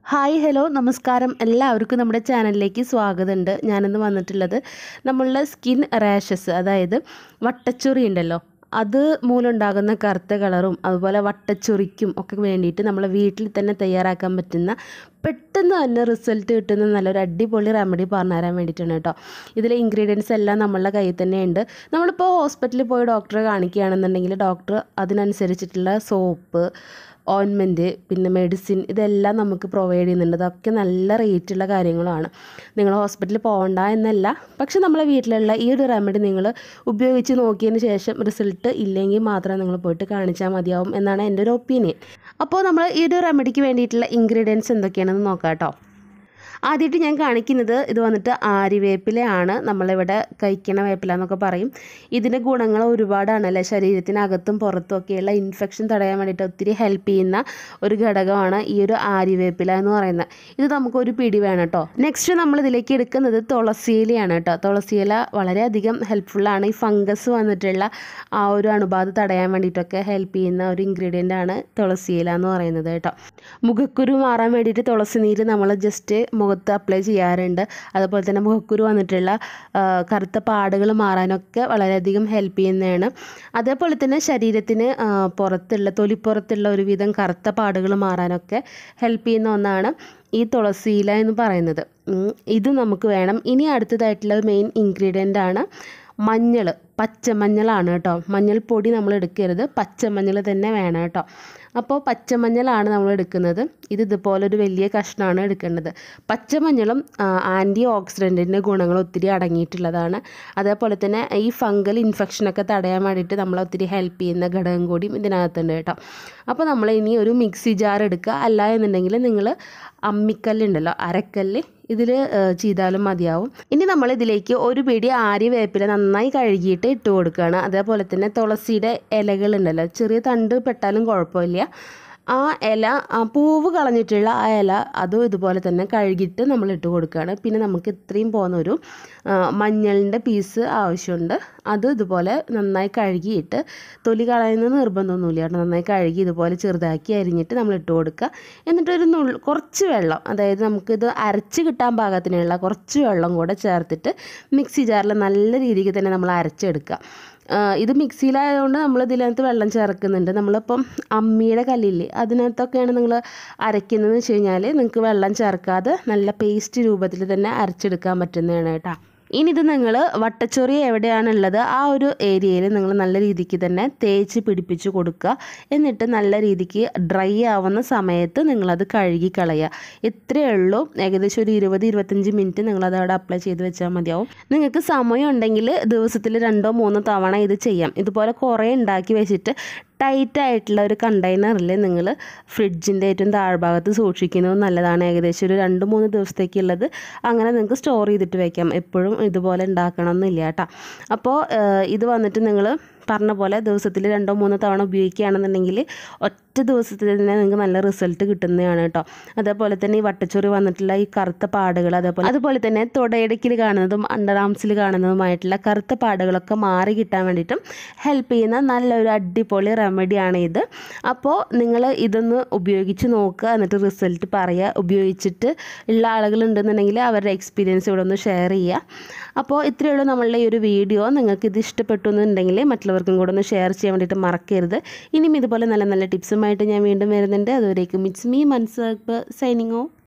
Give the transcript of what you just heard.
hi hello നമസ്കാരം എല്ലാവർക്കും നമ്മുടെ ചാനലിലേക്ക് സ്വാഗതമുണ്ട് ഞാനിന്ന് വന്നിട്ടുള്ളത് നമ്മളുടെ സ്കിൻ റാഷസ് അതായത് വട്ടച്ചൊറി ഉണ്ടല്ലോ അത് മൂലമുണ്ടാകുന്ന കറുത്ത കളറും അതുപോലെ വട്ടച്ചൊറിക്കും ഒക്കെ വേണ്ടിയിട്ട് നമ്മളെ വീട്ടിൽ തന്നെ തയ്യാറാക്കാൻ പറ്റുന്ന പെട്ടെന്ന് തന്നെ റിസൾട്ട് കിട്ടുന്ന നല്ലൊരു അടിപൊളി റെമഡി പറഞ്ഞു തരാൻ വേണ്ടിയിട്ടാണ് കേട്ടോ ഇതിലെ ഇൻഗ്രീഡിയൻസ് എല്ലാം നമ്മളുടെ കയ്യിൽ തന്നെ ഉണ്ട് നമ്മളിപ്പോൾ ഹോസ്പിറ്റലിൽ പോയി ഡോക്ടറെ കാണിക്കുകയാണെന്നുണ്ടെങ്കിൽ ഡോക്ടർ അതിനനുസരിച്ചിട്ടുള്ള സോപ്പ് ഓയിൻമെൻറ്റ് പിന്നെ മെഡിസിൻ ഇതെല്ലാം നമുക്ക് പ്രൊവൈഡ് ചെയ്യുന്നുണ്ട് അതൊക്കെ നല്ല റേറ്റുള്ള കാര്യങ്ങളാണ് നിങ്ങൾ ഹോസ്പിറ്റലിൽ പോകണ്ട എന്നല്ല പക്ഷെ നമ്മളെ വീട്ടിലുള്ള ഈ ഒരു റെമഡി നിങ്ങൾ ഉപയോഗിച്ച് നോക്കിയതിന് ശേഷം റിസൾട്ട് ഇല്ലെങ്കിൽ മാത്രം നിങ്ങൾ പോയിട്ട് കാണിച്ചാൽ മതിയാവും എന്നാണ് എൻ്റെ ഒരു ഒപ്പീനിയൻ അപ്പോൾ നമ്മൾ ഈ ഒരു റെമഡിക്ക് വേണ്ടിയിട്ടുള്ള ഇൻഗ്രീഡിയൻസ് എന്തൊക്കെയാണെന്ന് നോക്കാം കേട്ടോ ആദ്യമായിട്ട് ഞാൻ കാണിക്കുന്നത് ഇത് വന്നിട്ട് ആര്യവേപ്പിലയാണ് നമ്മളിവിടെ കഴിക്കണ വേപ്പില എന്നൊക്കെ പറയും ഇതിൻ്റെ ഗുണങ്ങൾ ഒരുപാടാണല്ലേ ശരീരത്തിനകത്തും പുറത്തും ഒക്കെയുള്ള ഇൻഫെക്ഷൻ തടയാൻ വേണ്ടിയിട്ട് ഒത്തിരി ഹെൽപ്പ് ചെയ്യുന്ന ഒരു ഘടകമാണ് ഈ ഒരു ആര്യവേപ്പില എന്ന് പറയുന്നത് ഇത് നമുക്കൊരു പിടി വേണം കേട്ടോ നെക്സ്റ്റ് നമ്മൾ ഇതിലേക്ക് എടുക്കുന്നത് തുളസിയിലയാണ് കേട്ടോ തുളസിയില വളരെയധികം ഹെൽപ്ഫുള്ളാണ് ഈ ഫംഗസ് വന്നിട്ടുള്ള ആ ഒരു അണുബാധ തടയാൻ വേണ്ടിയിട്ടൊക്കെ ഹെൽപ്പ് ചെയ്യുന്ന ഒരു ഇൻഗ്രീഡിയൻ്റ് ആണ് തുളസിയില എന്ന് പറയുന്നത് കേട്ടോ മുഖക്കുരു മാറാൻ വേണ്ടിയിട്ട് തുളസി നീര് നമ്മൾ ജസ്റ്റ് മുഖത്ത് അപ്ലൈ ചെയ്യാറുണ്ട് അതുപോലെ തന്നെ മുഖക്കുരു വന്നിട്ടുള്ള ആ, കറുത്ത പാടുകൾ മാറാനൊക്കെ വളരെയധികം ഹെൽപ്പ് ചെയ്യുന്നതാണ് അതേപോലെ തന്നെ ശരീരത്തിന് ആ, പുറത്തുള്ള തൊലിപ്പുറത്തുള്ള ഒരുവിധം കറുത്ത പാടുകൾ മാറാനൊക്കെ ഹെൽപ്പ് ചെയ്യുന്ന ഒന്നാണ് ഈ തുളസിയില എന്ന് പറയുന്നത് ഉം, ഇത് നമുക്ക് വേണം ഇനി അടുത്തതായിട്ടുള്ള മെയിൻ ഇൻഗ്രീഡിയൻ്റ് ആണ് മഞ്ഞൾ പച്ചമഞ്ഞളാണ് കേട്ടോ മഞ്ഞൾപ്പൊടി നമ്മൾ എടുക്കരുത് പച്ചമഞ്ഞൾ തന്നെ വേണം കേട്ടോ അപ്പോൾ പച്ചമഞ്ഞളാണ് നമ്മൾ എടുക്കുന്നത് ഇത് ഇതുപോലെ ഒരു വലിയ കഷ്ണമാണ് എടുക്കേണ്ടത് പച്ചമഞ്ഞളും ആൻറ്റി ഓക്സിഡൻറ്റിൻ്റെ ഗുണങ്ങൾ ഒത്തിരി അടങ്ങിയിട്ടുള്ളതാണ് അതേപോലെ തന്നെ ഈ ഫംഗൽ ഇൻഫെക്ഷനൊക്കെ തടയാൻ വേണ്ടിയിട്ട് നമ്മളെ ഒത്തിരി ഹെൽപ്പ് ചെയ്യുന്ന ഘടകം കൂടിയും ഇതിനകത്തുണ്ട് കേട്ടോ അപ്പോൾ നമ്മൾ ഇനി ഒരു മിക്സി ജാർ എടുക്കുക അല്ല എന്നുണ്ടെങ്കിൽ നിങ്ങൾ അമ്മിക്കല്ലുണ്ടല്ലോ അരക്കല്ല് ഇതിൽ ചെയ്താലും മതിയാവും ഇനി നമ്മൾ ഇതിലേക്ക് ഒരു പിടി ആരി വേപ്പില നന്നായി കഴുകിയിട്ട് ഇട്ട് കൊടുക്കുകയാണ് അതേപോലെ തന്നെ തുളസിയുടെ ഇലകളുണ്ടല്ലോ ചെറിയ തണ്ട് പെട്ടാലും കുഴപ്പമില്ല ആ ഇല ആ പൂവ് കളഞ്ഞിട്ടുള്ള ആ ഇല അതും ഇതുപോലെ തന്നെ കഴുകിയിട്ട് നമ്മൾ ഇട്ട് കൊടുക്കുകയാണ് പിന്നെ നമുക്ക് ഇത്രയും പോകുന്ന ഒരു ആ, മഞ്ഞളിൻ്റെ പീസ് ആവശ്യമുണ്ട് അത് ഇതുപോലെ നന്നായി കഴുകിയിട്ട് തൊലി കളയുന്നത് നിർബന്ധമൊന്നുമില്ല കേട്ടോ നന്നായി കഴുകി ഇതുപോലെ ചെറുതാക്കി അരിഞ്ഞിട്ട് നമ്മൾ ഇട്ട് കൊടുക്കുക എന്നിട്ട് ഒരു നുള്ളു കുറച്ച് വെള്ളം അതായത് നമുക്കിത് അരച്ച് കിട്ടാൻ പാകത്തിനുള്ള കുറച്ച് വെള്ളം കൂടെ ചേർത്തിട്ട് മിക്സി ജാറിൽ നല്ല രീതിക്ക് തന്നെ നമ്മൾ അരച്ചെടുക്കുക ആ, ഇത് മിക്സിയിലായതുകൊണ്ട് നമ്മൾ ഇതിനകത്ത് വെള്ളം ചേർക്കുന്നുണ്ട് നമ്മളിപ്പം അമ്മിയുടെ കല്ലില്ലേ അതിനകത്തൊക്കെയാണ് നിങ്ങൾ അരയ്ക്കുന്നതെന്ന് വെച്ച് കഴിഞ്ഞാൽ നിങ്ങൾക്ക് വെള്ളം ചേർക്കാതെ നല്ല പേസ്റ്റ് രൂപത്തിൽ തന്നെ അരച്ചെടുക്കാൻ പറ്റുന്നതാണ് കേട്ടോ ഇനി ഇത് നിങ്ങൾ വട്ടച്ചൊറി എവിടെയാണുള്ളത് ആ ഒരു ഏരിയയിൽ നിങ്ങൾ നല്ല രീതിക്ക് തന്നെ തേച്ച് പിടിപ്പിച്ച് കൊടുക്കുക എന്നിട്ട് നല്ല രീതിക്ക് ഡ്രൈ ആവുന്ന സമയത്ത് നിങ്ങളത് കഴുകി കളയുക ഇത്രയേ ഉള്ളൂ ഏകദേശം ഒരു ഇരുപത് ഇരുപത്തഞ്ച് മിനിറ്റ് നിങ്ങളത് അവിടെ അപ്ലൈ ചെയ്ത് വെച്ചാൽ മതിയാവും നിങ്ങൾക്ക് സമയം ഉണ്ടെങ്കിൽ ദിവസത്തിൽ രണ്ടോ മൂന്നോ തവണ ഇത് ചെയ്യാം ഇതുപോലെ കുറേ ഉണ്ടാക്കി വെച്ചിട്ട് ടൈറ്റ് ആയിട്ടുള്ള ഒരു കണ്ടെയ്നറിൽ നിങ്ങൾ ഫ്രിഡ്ജിൻ്റെ ഏറ്റവും താഴ്ഭാഗത്ത് സൂക്ഷിക്കുന്നത് നല്ലതാണ് ഏകദേശം ഒരു രണ്ട് മൂന്ന് ദിവസത്തേക്കുള്ളത് അങ്ങനെ നിങ്ങൾക്ക് സ്റ്റോർ ചെയ്തിട്ട് വെക്കാം എപ്പോഴും ഇതുപോലെ ഉണ്ടാക്കണമെന്നില്ല കേട്ടോ അപ്പോൾ ഏഹ്, ഇത് വന്നിട്ട് നിങ്ങൾ പറഞ്ഞ പോലെ ദിവസത്തിൽ രണ്ടോ മൂന്നോ തവണ ഉപയോഗിക്കുകയാണെന്നുണ്ടെങ്കിൽ ഒറ്റ ദിവസത്തിൽ തന്നെ നിങ്ങൾക്ക് നല്ല റിസൾട്ട് കിട്ടുന്നതാണ് കേട്ടോ അതേപോലെ തന്നെ ഈ വട്ടച്ചൊറി വന്നിട്ടുള്ള ഈ കറുത്ത പാടുകൾ അതേപോലെ അതുപോലെ തന്നെ തുടയിടയ്ക്കിൽ കാണുന്നതും അണ്ടർ ആംസിൽ കാണുന്നതുമായിട്ടുള്ള കറുത്ത പാടുകളൊക്കെ മാറി കിട്ടാൻ വേണ്ടിയിട്ടും ഹെൽപ്പ് ചെയ്യുന്ന നല്ലൊരു അടിപൊളി റെമഡിയാണ് ഇത് അപ്പോൾ നിങ്ങൾ ഇതൊന്ന് ഉപയോഗിച്ച് നോക്കുക എന്നിട്ട് റിസൾട്ട് പറയുക ഉപയോഗിച്ചിട്ട് ഉള്ള ആളുകളുണ്ടെന്നുണ്ടെങ്കിൽ അവരുടെ എക്സ്പീരിയൻസ് ഇവിടെ ഒന്ന് ഷെയർ ചെയ്യുക അപ്പോൾ ഇത്രയേ ഉള്ളൂ നമ്മളുടെ ഈ ഒരു വീഡിയോ നിങ്ങൾക്ക് ഇത് ഇഷ്ടപ്പെട്ടു എന്നുണ്ടെങ്കിൽ മറ്റുള്ളവർക്കും കൂടെ ഒന്ന് ഷെയർ ചെയ്യാൻ വേണ്ടിയിട്ട് മറക്കരുത് ഇനിയും ഇതുപോലെ നല്ല നല്ല ടിപ്സുമായിട്ട് ഞാൻ വീണ്ടും വരുന്നുണ്ട് അതുവരേക്കും ഇറ്റ്സ് മീ മൻസർപ്പ് സൈനിങ് ഓഫ്